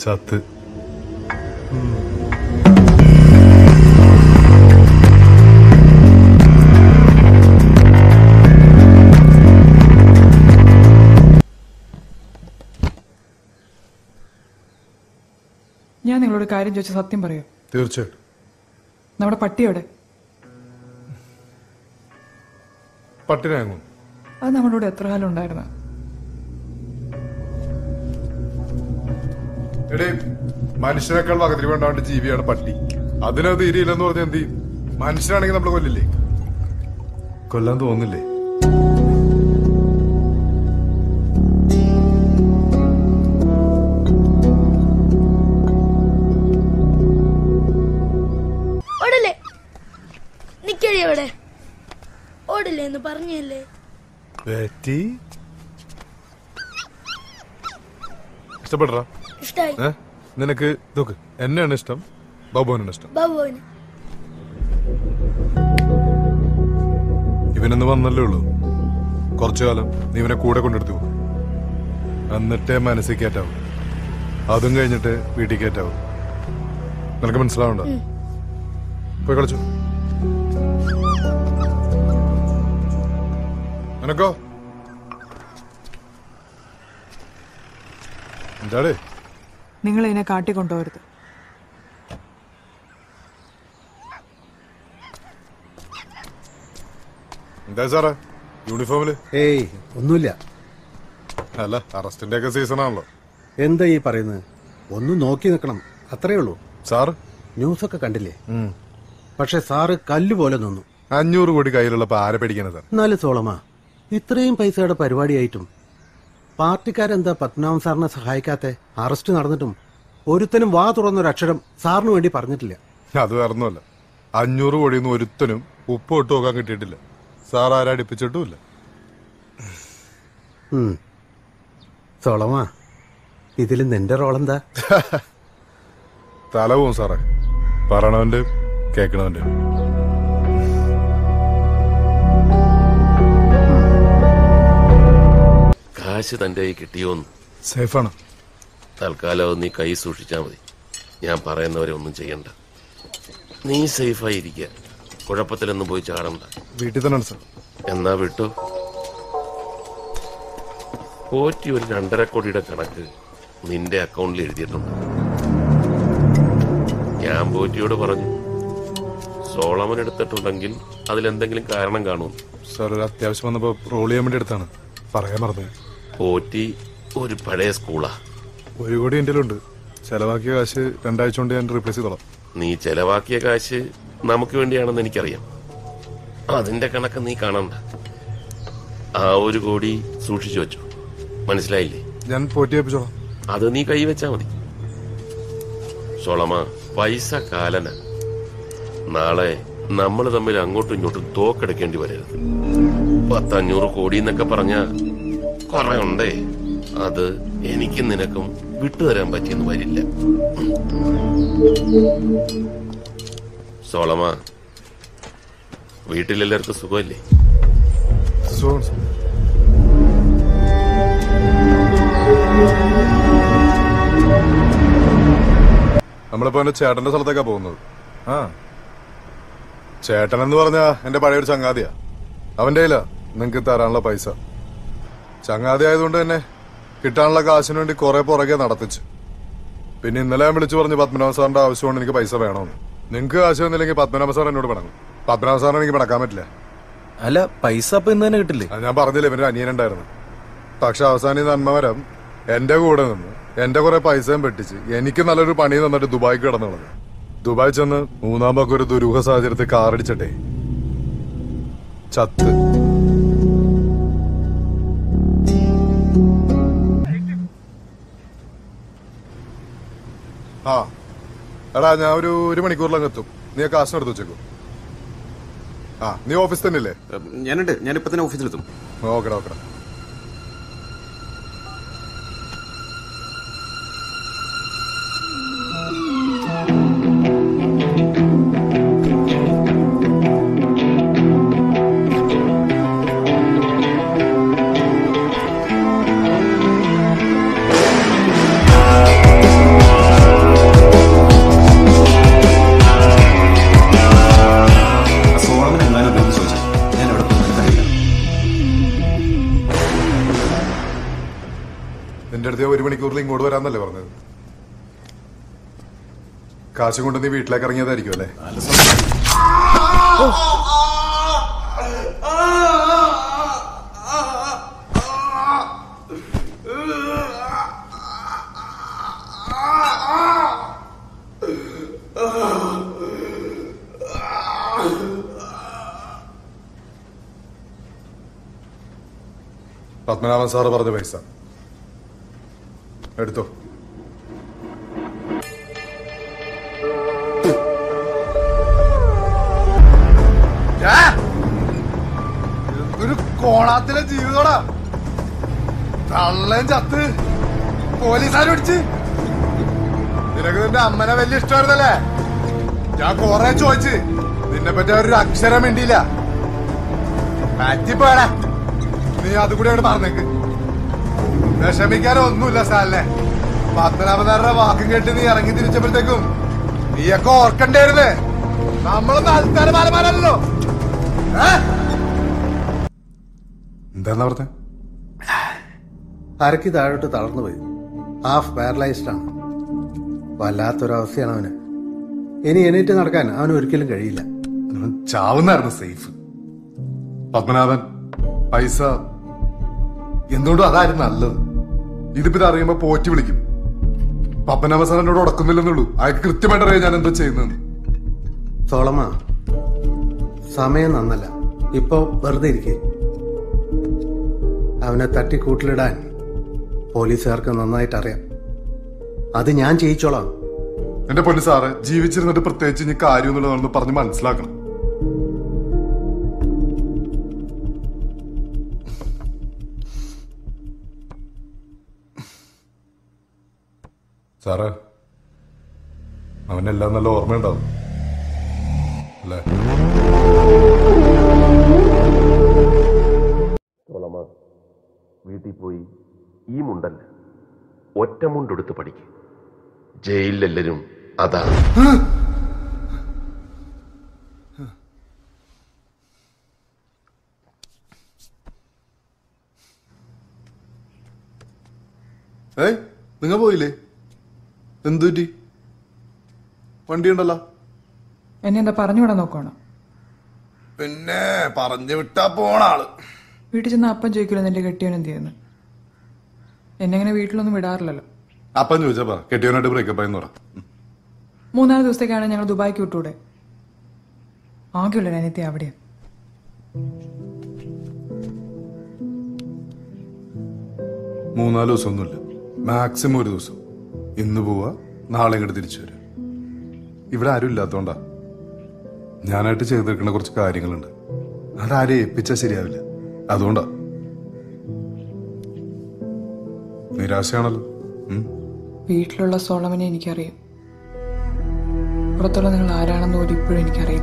ചത്ത് ഞാൻ നിങ്ങളോട് കാര്യം ചോദിച്ച സത്യം പറയൂ തീർച്ചയായിട്ടും നമ്മുടെ പട്ടിയോടെ പട്ടിനാങ്ങും അത് നമ്മുടെ കൂടെ എത്ര കാലം ഉണ്ടായിരുന്നു എടേ മനുഷ്യനേക്കാൾ വകതിരി വേണ്ടാണ്ട് ജീവിയാണ് പട്ടി അതിനത് തീരെയില്ലെന്ന് പറഞ്ഞാൽ എന്ത് ചെയ്യും മനുഷ്യനാണെങ്കിൽ നമ്മൾ കൊല്ലില്ലേ കൊല്ലാൻ തോന്നില്ലേ ഓടല്ലേ നിക്കടി അവിടെ ഓടില്ലേ എന്ന് പറഞ്ഞല്ലേ പറ്റി ഇഷ്ടപ്പെടറാ ഇഷ്ടായി ഏ നിനക്ക് നോക്ക് എന്നെയാണ് ഇഷ്ടം ബാബുവിനാണ് ഇഷ്ടം ബാബുവിന് ഇവനൊന്ന് വന്നല്ലേ ഉള്ളൂ കുറച്ചു കാലം നീ ഇവനെ കൂടെ കൊണ്ടെടുത്തു പോകും എന്നിട്ടേ മനസ്സിൽ കയറ്റാവും അതും കഴിഞ്ഞിട്ട് വീട്ടിൽ കയറ്റാവും നിനക്ക് മനസ്സിലാവണ്ട പോയി കളിച്ചു നിനക്കോ എന്താടേ നിങ്ങൾ ഇതിനെ കാട്ടിക്കൊണ്ടുപോകരുത് എന്താ സാറേ യൂണിഫോമില് ഏയ് ഒന്നുമില്ല അല്ല അറസ്റ്റിന്റെ ഒക്കെ സീസൺ ആണല്ലോ എന്താ ഈ പറയുന്നത് ഒന്ന് നോക്കി നിൽക്കണം അത്രേ ഉള്ളൂ സാറ് ന്യൂസൊക്കെ കണ്ടില്ലേ പക്ഷെ സാറ് കല്ല് പോലെ നിന്നു അഞ്ഞൂറ് കോടി കയ്യിലുള്ളപ്പോ ആരെ പേടിക്കാനാ സാർ എന്നാലും സോളമ ഇത്രയും പൈസയുടെ പരിപാടിയായിട്ടും പാർട്ടിക്കാരെന്താ പത്മനാഭൻ സാറിനെ സഹായിക്കാത്തെ അറസ്റ്റ് നടന്നിട്ടും ഒരുത്തനും വാ തുറന്നൊരു അക്ഷരം സാറിന് വേണ്ടി പറഞ്ഞിട്ടില്ല അത് വേറൊന്നുമല്ല അഞ്ഞൂറ് കോടിയൊന്നും ഒരുത്തനും ഉപ്പ് ഇട്ട് നോക്കാൻ കിട്ടിയിട്ടില്ല സാർ ആരെ അടുപ്പിച്ചിട്ടുമില്ല ഉം. സോളമ ഇതിൽ നിന്റെ റോളെന്താ തല പോവും സാറേ പറയണവന്റെ കേക്കണവന്റെ കാശ് തന്റെ കൈ കിട്ടിയോന്ന് സേഫാണ് തൽക്കാലം അത് നീ കൈ സൂക്ഷിച്ചാ മതി ഞാൻ പറയുന്നവരെ ഒന്നും ചെയ്യണ്ട നീ സേഫായി ഇരിക്കുക കുഴപ്പത്തിലൊന്നും പോയി ചാടണ്ട വീട്ടിൽ തന്നെയാണ് സാർ എന്നാ വിട്ടോ പോറ്റി ഒരു രണ്ടര കോടിയുടെ കണക്ക് നിന്റെ അക്കൗണ്ടിൽ എഴുതിയിട്ടുണ്ട് ഞാൻ പോറ്റിയോട് പറഞ്ഞു സോളമൻ എടുത്തിട്ടുണ്ടെങ്കിൽ അതിലെന്തെങ്കിലും കാരണം കാണും സാർ ഒരു അത്യാവശ്യം വന്നപ്പോ റോൾ ചെയ്യാൻ വേണ്ടി എടുത്താണ് പറയാൻ മറന്നു പോറ്റി ഒരു പഴയ സ്കൂളാ ഒരു കോടി എന്റെ ഉണ്ട് ചെലവാക്കിയ കാശ് രണ്ടാഴ്ച കൊണ്ട് ഞാൻ റീപ്ലേസ് ചെയ്തോളാം നീ ചെലവാക്കിയ കാശ് നമുക്ക് വേണ്ടിയാണെന്ന് എനിക്കറിയാം അതിന്റെ കണക്ക് നീ കാണണ്ട ആ ഒരു കോടി സൂക്ഷിച്ചു വെച്ചു മനസ്സിലായില്ലേ ഞാൻ പോറ്റി ഏൽപ്പിച്ചോളാം അത് നീ കൈവച്ചാ മതി സോളമ പൈസ കാലന നാളെ നമ്മൾ തമ്മിൽ അങ്ങോട്ടും ഇങ്ങോട്ടും തോക്കെടുക്കേണ്ടി വരരുത് പത്തഞ്ഞൂറ് കോടി എന്നൊക്കെ പറഞ്ഞ കുറെ ഉണ്ടേ അത് എനിക്കും നിനക്കും വിട്ടുതരാൻ പറ്റിയെന്ന് വരില്ല സോളമ വീട്ടിലെല്ലാവർക്കും സുഖമല്ലേ സുഖമാണ് സാർ നമ്മളിപ്പോ എന്റെ ചേട്ടന്റെ സ്ഥലത്തേക്കാ പോകുന്നത് ആ ചേട്ടൻ എന്ന് പറഞ്ഞാ എന്റെ പഴയൊരു ചങ്ങാതിയാ അവന്റെ കയ്യിലാ നിങ്ങക്ക് തരാനുള്ള പൈസ ചങ്ങാതി ആയതുകൊണ്ട് തന്നെ കിട്ടാനുള്ള കാശിന് വേണ്ടി കുറെ പുറകെ നടത്തിച്ചു പിന്നെ ഇന്നലെ ഞാൻ വിളിച്ചു പറഞ്ഞു പത്മനാഭ സാറിന്റെ ആവശ്യമാണ് എനിക്ക് പൈസ വേണമെന്ന് നിങ്ങൾക്ക് കാശ് വന്നില്ലെങ്കിൽ പത്മനാഭ സാർ എന്നോട് പണങ്ങും പത്മനാഭ സാറിന് എനിക്ക് പണക്കാൻ പറ്റില്ല അല്ല പൈസ അപ്പൊ ഇന്ന് തന്നെ കിട്ടില്ലേ അത് ഞാൻ പറഞ്ഞില്ല ഇവന്റെ അനിയനുണ്ടായിരുന്നു പക്ഷെ അവസാനം ഈ നന്മമരം എന്റെ കൂടെ നിന്ന് എന്റെ കുറെ പൈസയും പെട്ടിച്ച് എനിക്ക് നല്ലൊരു പണി തന്നിട്ട് ദുബായിക്ക് കിടന്നുള്ളത് ദുബായ് ചെന്ന് മൂന്നാം പക്കം ഒരു ദുരൂഹ സാഹചര്യത്തിൽ കാറടിച്ചട്ടെ ചത്ത് ആ എടാ ഞാൻ ഒരു ഒരു മണിക്കൂറിലങ്ങ് എത്തും നീ ആ കാശിന് എടുത്ത് വെച്ചേക്കൂ ആ നീ ഓഫീസ് തന്നെ അല്ലേ ഞാനുണ്ട് ഞാനിപ്പോ തന്നെ ഓഫീസിലെത്തും ഓക്കെടാ ഓക്കെടാ കാശ് കൊണ്ട് നീ വീട്ടിലേക്ക് ഇറങ്ങിയതായിരിക്കും അല്ലേ പത്മനാഭൻ സാറ് പറഞ്ഞ പൈസ എടുത്തോ ഒരു കോണാത്തിലെ ജീവിതോടാ തള്ളേം ചത്ത് പോലീസുകാർ പിടിച്ച് നിനക്ക് നിന്റെ അമ്മനെ വലിയ ഇഷ്ടമായിരുന്നല്ലേ ഞാൻ കൊറേ ചോദിച്ച് നിന്നെ പറ്റി ഒരു അക്ഷരം മിണ്ടിയില്ല പറ്റിപ്പോയടാ നീ അതുകൂടി അവിടെ പറഞ്ഞേക്ക് വിഷമിക്കാനൊന്നുമില്ല സാലിനെ പത്മനാഭനാരുടെ വാക്കും കേട്ട് നീ ഇറങ്ങി തിരിച്ചപ്പോഴത്തേക്കും നീയൊക്കെ ഓർക്കണ്ടായിരുന്നേ നമ്മളൊന്നും ആൾക്കാരെ മാലമാരല്ലോ എന്താന്നാ പറഞ്ഞ അരക്ക് താഴോട്ട് തളർന്നു പോയി ഹാഫ് പാരലൈസ്ഡ് ആണ് വല്ലാത്തൊരവസ്ഥയാണ് അവന് ഇനി എണീറ്റ് നടക്കാൻ അവന് ഒരിക്കലും കഴിയില്ല ചാവുന്നായിരുന്നു സേഫ് പത്മനാഭൻ പൈസ എന്തുകൊണ്ടും അതായിരുന്നു നല്ലത് ഇതിപ്പോ ഇത് അറിയുമ്പോ പോറ്റി വിളിക്കും പത്മനാഭ സാർ എന്നോട് ഉടക്കുന്നില്ലെന്നുള്ളൂ അയാൾക്ക് കൃത്യമായിട്ട് അറിയാം ഞാൻ എന്താ ചെയ്യുന്നത് സോളമ സമയം നന്നല്ല ഇപ്പൊ വെറുതെ ഇരിക്കെ അവനെ തട്ടിക്കൂട്ടിലിടാൻ പോലീസുകാർക്ക് നന്നായിട്ട് അറിയാം അത് ഞാൻ ചെയ്യിച്ചോളാം എന്റെ പൊന്നു സാറ് ജീവിച്ചിരുന്നിട്ട് പ്രത്യേകിച്ച് ഇനി കാര്യം എന്നുള്ളതാണെന്ന് പറഞ്ഞ് മനസ്സിലാക്കണം സാറേ അവനെല്ലാം നല്ല ഓർമ്മയുണ്ടാവും അല്ലേ സോളമ വീട്ടിൽ പോയി ഈ മുണ്ടല്ല ഒറ്റ മുണ്ടെടുത്ത് പഠിക്ക് ജയിലിലെല്ലാരും അതാണ് ഏയ് നിങ്ങ പോയില്ലേ എന്തുറ്റി വണ്ടി ഉണ്ടല്ലോ എന്നെ എന്താ പറഞ്ഞു വിടാൻ നോക്കണം പിന്നെ പറഞ്ഞു വിട്ടാ പോണ ആള് വീട്ടിൽ ചെന്ന് അപ്പം ചോദിക്കില്ല നിന്റെ കെട്ടിയവൻ എന്ത് ചെയ്യുന്നു എന്നെ അങ്ങനെ വീട്ടിലൊന്നും വിടാറില്ലല്ലോ അപ്പം ചോദിച്ചാ പറ കെട്ടിയവനായിട്ട് ബ്രേക്കപ്പ് ആയെന്ന് പറ മൂന്നാല് ദിവസത്തേക്കാണ് ഞങ്ങൾ ദുബായിക്ക് വിട്ടൂടെ ആകെയുള്ള അനിയത്തി അവിടെയാ മൂന്നാല് ദിവസം ഒന്നുമില്ല മാക്സിമം ഒരു ദിവസം ഇന്ന് പോവാ നാളെ ഇങ്ങോട്ട് തിരിച്ചു വരാം ഇവിടെ ആരും ഇല്ലാത്തോണ്ടാ ഞാനായിട്ട് ചെയ്തു തീർക്കുന്ന കുറച്ച് കാര്യങ്ങളുണ്ട് അതാരെ ഏൽപ്പിച്ചാൽ ശരിയാവില്ല അതുകൊണ്ടാ നിരാശയാണല്ലോ ഉം. വീട്ടിലുള്ള സോളമനെ എനിക്കറിയാം പുറത്തുള്ള നിങ്ങൾ ആരാണെന്ന് പോലും ഇപ്പോഴും എനിക്കറിയില്ല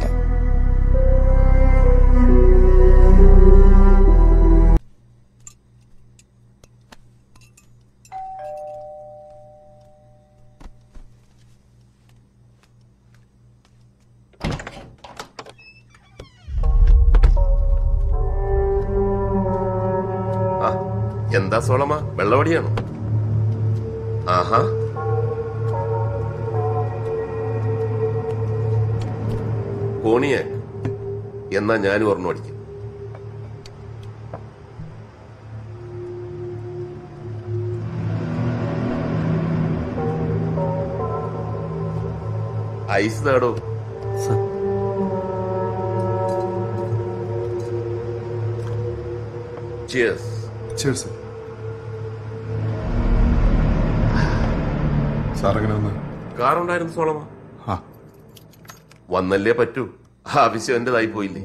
ആ എന്താ സോളമ വെള്ളവടിയാണോ ആഹാ കോണിയാക്ക് എന്നാ ഞാനും ഒരെണ്ണം അടിക്കും ഐസ് തേടോ സ- ചിയേഴ്സ് Cheers, sir. സാർ എങ്ങനെ വന്ന് കാറുണ്ടായിരുന്നു സോളമ ആ വന്നല്ലേ പറ്റൂ ആവശ്യം എന്റേതായി പോയില്ലേ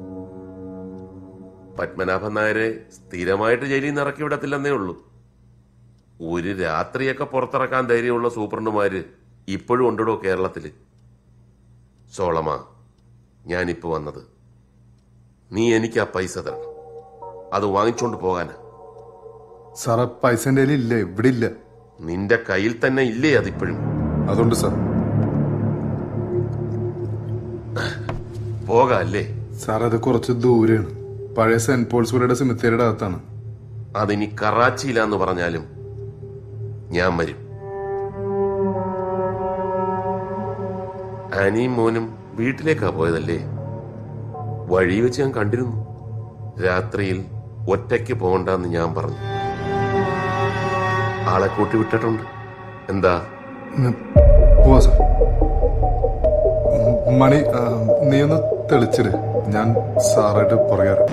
പത്മനാഭൻ നായരെ സ്ഥിരമായിട്ട് ജയിലിൽ നിന്ന് ഇറക്കി വിടത്തില്ലെന്നേ ഉള്ളൂ ഒരു രാത്രിയൊക്കെ പുറത്തിറക്കാൻ ധൈര്യമുള്ള സൂപ്രണ്ടുമാര് ഇപ്പോഴും ഉണ്ടോ കേരളത്തില് സോളമ ഞാനിപ്പോ വന്നത് നീ എനിക്ക് ആ പൈസ തരണം അത് വാങ്ങിച്ചോണ്ട് പോകാനാ സാർ ആ പൈസ എൻ്റെ കയ്യിൽ ഇല്ല ഇവിടെ ഇല്ല നിന്റെ കയ്യിൽ തന്നെ ഇല്ലേ അതിപ്പോഴും അതുകൊണ്ട് സാർ പോകാല്ലേ സാർ അത് കുറച്ച് ദൂരെയാണ് പഴയ സെന്റ് പോൾസ് പുരയുടെ സിമിത്തേരിയുടെ അകത്താണ് അതിനി കറാച്ചിയിലാന്ന് പറഞ്ഞാലും ഞാൻ വരും ആനിയും മോനും വീട്ടിലേക്കാ പോയതല്ലേ വഴി വെച്ച് ഞാൻ കണ്ടിരുന്നു രാത്രിയിൽ ഒറ്റയ്ക്ക് പോകണ്ടെന്ന് ഞാൻ പറഞ്ഞു ആളെ കൂട്ടി വിട്ടിട്ടുണ്ട് എന്താ പോവാ സാർ ഉം, മണി ആ, നീ ഒന്ന് തെളിച്ചിട് ഞാൻ സാറായിട്ട് പുറകെ വരാം.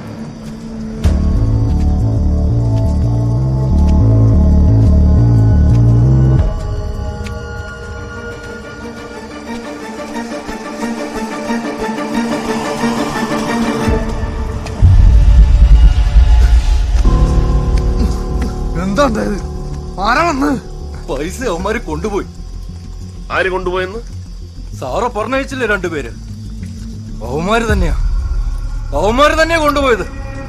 എന്താ ഉണ്ടായത് ആരാ വന്ന് പൈസ അവന്മാര് കൊണ്ടുപോയി ആര് കൊണ്ടുപോയെന്ന് സാറ് പറഞ്ഞയച്ചില്ലേ രണ്ടുപേര് അവന്മാര് തന്നെയാ അവന്മാര് തന്നെയാ കൊണ്ടുപോയത്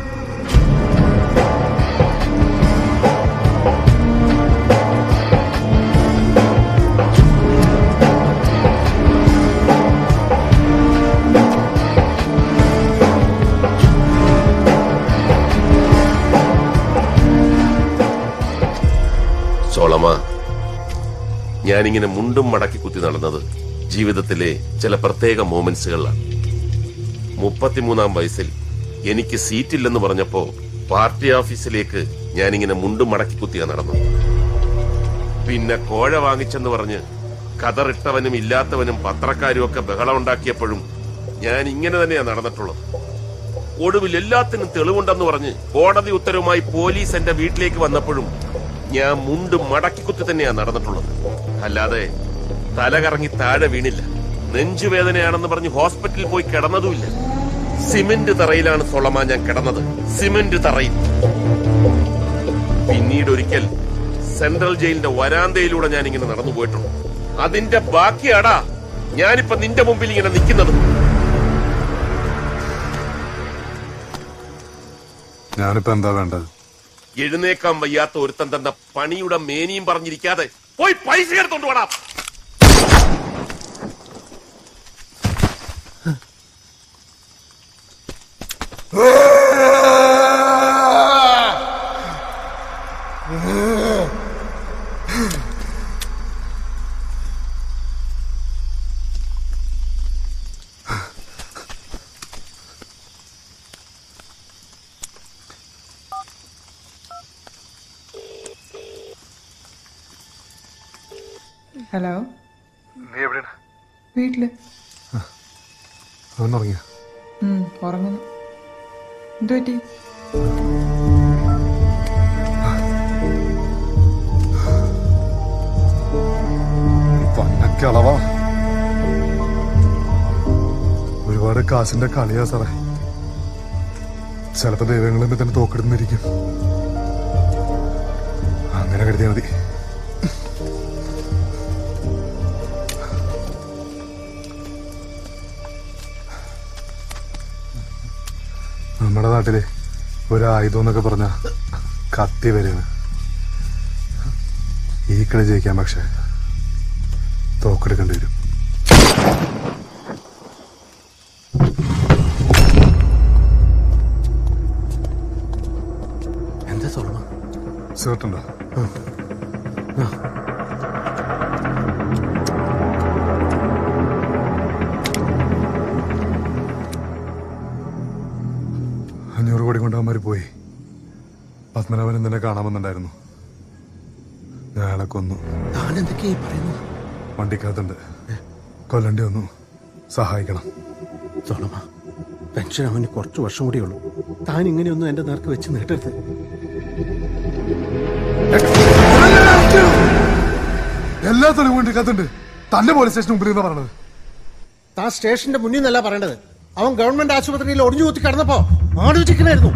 സോളമ ഞാനിങ്ങനെ മുണ്ടും മടക്കി കുത്തി നടന്നത് ജീവിതത്തിലെ ചില പ്രത്യേക മോമെന്റ്സുകളിലാണ് മുപ്പത്തിമൂന്നാം വയസ്സിൽ എനിക്ക് സീറ്റില്ലെന്ന് പറഞ്ഞപ്പോ പാർട്ടി ഓഫീസിലേക്ക് ഞാനിങ്ങനെ മുണ്ടും മടക്കി കുത്തിയാ നടന്നു പിന്നെ കോഴ വാങ്ങിച്ചെന്ന് പറഞ്ഞ് കതറിട്ടവനും ഇല്ലാത്തവനും പത്രക്കാരും ഒക്കെ ബഹളം ഉണ്ടാക്കിയപ്പോഴും ഞാൻ ഇങ്ങനെ തന്നെയാ നടന്നിട്ടുള്ളത് ഒടുവിൽ എല്ലാത്തിനും തെളിവുണ്ടെന്ന് പറഞ്ഞ് കോടതി ഉത്തരവുമായി പോലീസ് എന്റെ വീട്ടിലേക്ക് വന്നപ്പോഴും ഞാൻ മുണ്ട് മടക്കിക്കുത്തി തന്നെയാ നടന്നിട്ടുള്ളത് അല്ലാതെ തല കറങ്ങി താഴെ വീണില്ല നെഞ്ചുവേദനയാണെന്ന് പറഞ്ഞ് ഹോസ്പിറ്റലിൽ പോയി കിടന്നതുമില്ല സിമന്റ് തറയിലാണ് സൊളമ ഞാൻ കിടന്നത് സിമന്റ് തറയിൽ പിന്നീട് ഒരിക്കൽ സെൻട്രൽ ജയിലിന്റെ വരാന്തയിലൂടെ ഞാൻ ഇങ്ങനെ നടന്നു പോയിട്ടുണ്ട് അതിന്റെ ബാക്കിയാടാ ഞാനിപ്പോ നിന്റെ മുമ്പിൽ ഇങ്ങനെ നിൽക്കുന്നത് ഞാനിപ്പോ എന്താ വേണ്ടത് എഴുന്നേക്കാൻ വയ്യാത്ത ഒരുത്തൻ തന്ന പണിയുടെ മേനിയും പറഞ്ഞിരിക്കാതെ പോയി പൈസ എടുത്തോണ്ട് വേണം ഹലോ നീ എവിടെയാണ് വീട്ടില് അവൻ ഉറങ്ങിയ ഉം, ഉറങ്ങുന്നു എന്തു പറ്റി പന്നക്കളവാ ഒരുപാട് കാശിന്റെ കളിയാ സാറേ ചിലപ്പോ ദൈവങ്ങളും തന്നെ തോക്കെടുന്നിരിക്കും അങ്ങനെ കരുതിയാ മതി നമ്മുടെ നാട്ടില് ഒരു ആയുധം എന്നൊക്കെ പറഞ്ഞ കത്തി വരെയാണ് ഈ കളി ജയിക്കാൻ പക്ഷെ തോക്കെടുക്കേണ്ടി വരും എന്താ സോളമ സേർട്ടുണ്ടോ അഞ്ഞൂറ് കോടി കൊണ്ട് അവന്മാര് പോയി പത്മനാഭൻ തന്നെ കാണാമെന്നുണ്ടായിരുന്നു ഞാൻ അയാളെ കൊന്നു താൻ എന്തൊക്കെയാ ഈ പറയുന്നത് വണ്ടിക്കകത്തുണ്ട് കൊല്ലണ്ടി വന്നു സഹായിക്കണം സോളമ പെൻഷൻ അവന് കുറച്ച് വർഷം കൂടിയേ ഉള്ളൂ താൻ ഇങ്ങനെയൊന്നും എന്റെ നേർക്ക് വെച്ച് നീട്ടരുത് എല്ലാ തെളിവും വണ്ടിക്കകത്തുണ്ട് തന്നെ പോലീസ് സ്റ്റേഷൻ മുമ്പിൽ നിന്ന് പറഞ്ഞത് താൻ സ്റ്റേഷന്റെ മുന്നിൽ നിന്നല്ല പറയേണ്ടത് അവൻ ഗവൺമെന്റ് ആശുപത്രിയിൽ ഒടിഞ്ഞു കുത്തി കിടന്നപ്പോ ആലോചിക്കണായിരുന്നു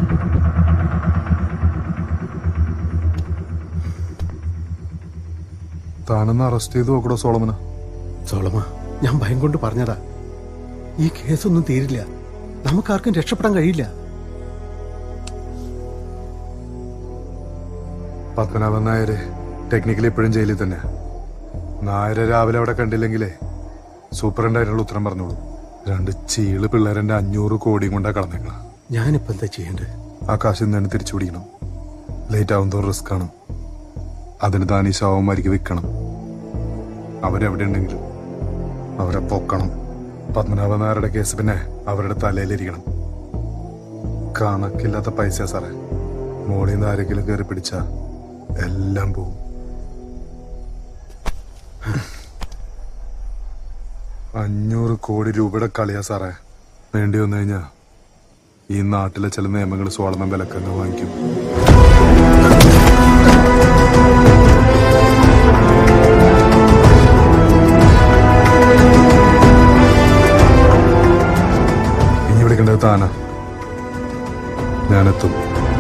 താനൊന്ന് അറസ്റ്റ് ചെയ്ത് നോക്കടോ സോളമന സോളമ ഞാൻ ഭയം കൊണ്ട് പറഞ്ഞതാ ഈ കേസൊന്നും തീരില്ല നമുക്കാർക്കും രക്ഷപ്പെടാൻ കഴിയില്ല പത്മനാഭൻ നായര് ടെക്നിക്കലി ഇപ്പോഴും ജയിലിൽ തന്നെ നായരെ രാവിലെ അവിടെ കണ്ടില്ലെങ്കിലേ സൂപ്രണ്ട് അതിനുള്ള ഉത്തരം പറഞ്ഞോളൂ രണ്ട് ചീള് പിള്ളേരെന്റെ അഞ്ഞൂറ് കോടിയും കൊണ്ടാ കടന്നേക്കണം ഞാനിപ്പോ എന്താ ചെയ്യേണ്ടത് ആ കാശ് ഇന്ന് തന്നെ തിരിച്ചു പിടിക്കണം ലേറ്റ് ആവുന്നതോറും റിസ്ക് ആണ് അതിന് താൻ ഈ ശവന്മാർക്ക് വിൽക്കണം അവരെവിടെ ഉണ്ടെങ്കിലും അവരെ പൊക്കണം പത്മനാഭൻ നായരുടെ കേസ് പിന്നെ അവരുടെ തലയിലിരിക്കണം കണക്കില്ലാത്ത പൈസ സാറേ മോളിൽ നിന്ന് ആരെങ്കിലും കയറി പിടിച്ച എല്ലാം പോവും അഞ്ഞൂറ് കോടി രൂപയുടെ കളിയാ സാറേ വേണ്ടി വന്നു കഴിഞ്ഞാ ഈ നാട്ടിലെ ചില നിയമങ്ങൾ സോളമൻ വിലക്കങ്ങ് വാങ്ങിക്കും ഇനി വിളിക്കേണ്ടത് താനാ ഞാനെത്തും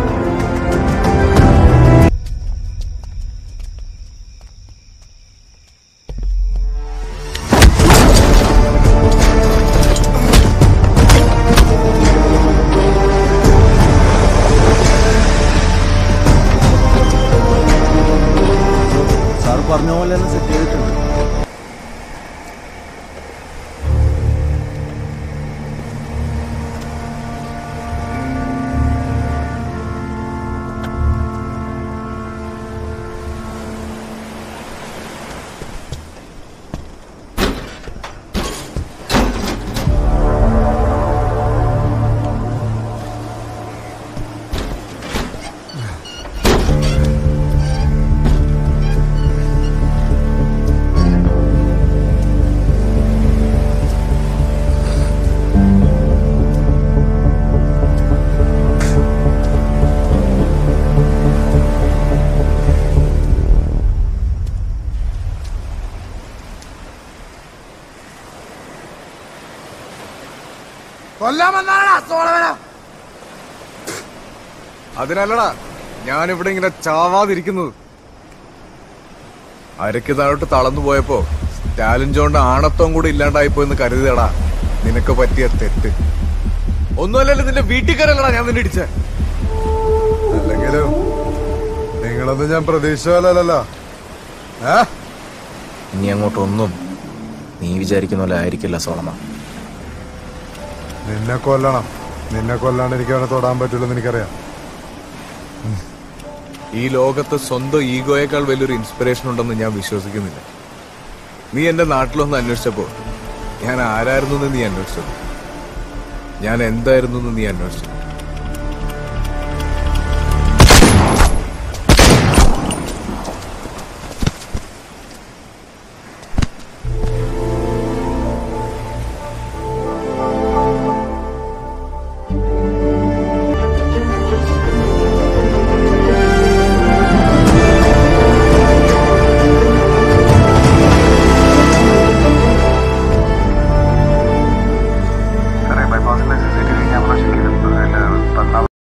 സാർ പറഞ്ഞ പോലെ തന്നെ സെറ്റ് ചെയ്തിട്ടുണ്ട് അതിനല്ലടാ ഞാനിവിടെ ഇങ്ങനെ ചാവാതിരിക്കുന്നത് അരക്ക് താഴോട്ട് തളർന്നു പോയപ്പോ സ്റ്റാലിൻ ജോണ്ട് ആണത്വം കൂടി ഇല്ലാണ്ടായിപ്പോയെന്ന് കരുതിയടാ നിനക്ക് പറ്റിയ തെറ്റ് ഒന്നുമല്ലല്ലോ നിന്റെ വീട്ടിൽ കയറല്ലടാ ഞാൻ നിന്നെ ഇടിച്ചേ അല്ലെങ്കിലും നിങ്ങളൊന്നും ഞാൻ പ്രതീക്ഷിച്ചാലല്ലോ ഏ ഇനി അങ്ങോട്ടൊന്നും നീ വിചാരിക്കുന്ന പോലെ ആയിരിക്കില്ല സോളമ നിന്നെ കൊല്ലണം നിന്നെ കൊല്ലാണ്ട് എനിക്ക് അവനെ തൊടാൻ പറ്റില്ലെന്ന് എനിക്കറിയാം ഈ ലോകത്ത് സ്വന്തം ഈഗോയേക്കാൾ വലിയൊരു ഇൻസ്പിറേഷൻ ഉണ്ടെന്ന് ഞാൻ വിശ്വസിക്കുന്നില്ല നീ എന്റെ നാട്ടിലൊന്ന് അന്വേഷിച്ചപ്പോ ഞാൻ ആരായിരുന്നു എന്ന് നീ അന്വേഷിച്ചത് ഞാൻ എന്തായിരുന്നു എന്ന് നീ അന്വേഷിച്ചു